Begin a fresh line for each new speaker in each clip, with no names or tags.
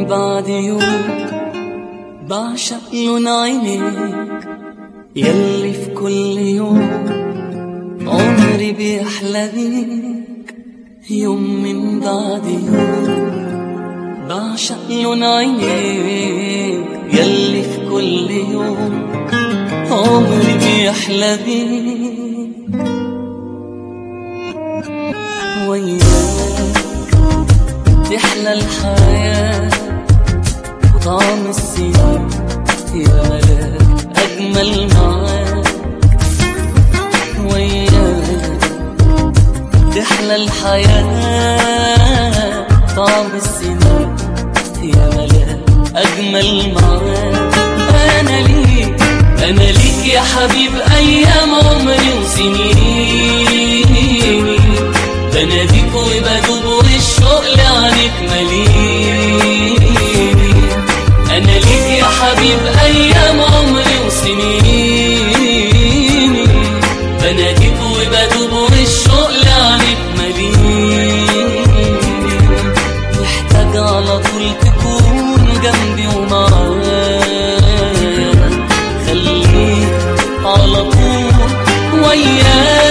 بعد يوم بعشق لون عينيك يلي في كل يوم عمري بيحلى بيك يوم من بعد يوم بعشق لون عينيك يلي في كل يوم عمري بيحلى بيك وياك تحلى الحياة وطعم السنين يا ملاك أجمل معاك وياك تحلى الحياة طعم السنين يا ملاك أجمل معاك أنا ليك أنا ليك يا حبيب أيام عمري وسنين بناديك وبدوب والشوق لعنك مليء أنا ليك يا حبيب أيام عمري وسنين بناديك وبدوب والشوق لعنك مليء محتاج على طول تكون جنبي ومعايا خليك على طول ويايا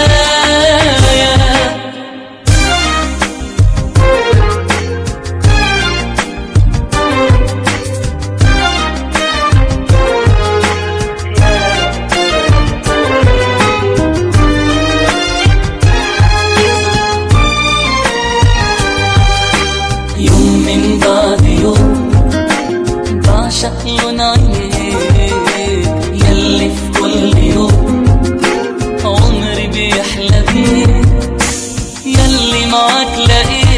يوم من بعد يوم بعشق لون عينيك يلي في كل يوم عمري بيحلى بيك يلي معاك لقيت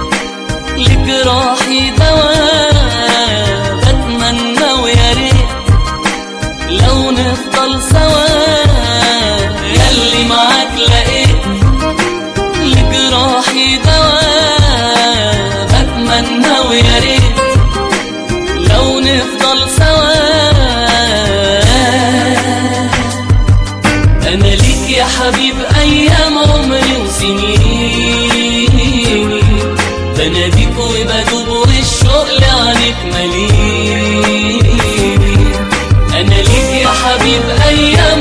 لجراحي دواء بتمنى ويا ريت لو نفضل سوا يلي معاك لقيت لجراحي دواء بتمنى ويا ريت لو نفضل سوا انا ليك يا حبيب ايام عمري وسنين بناديك وبدوب والشوق لعنك مليء انا ليك يا حبيب ايام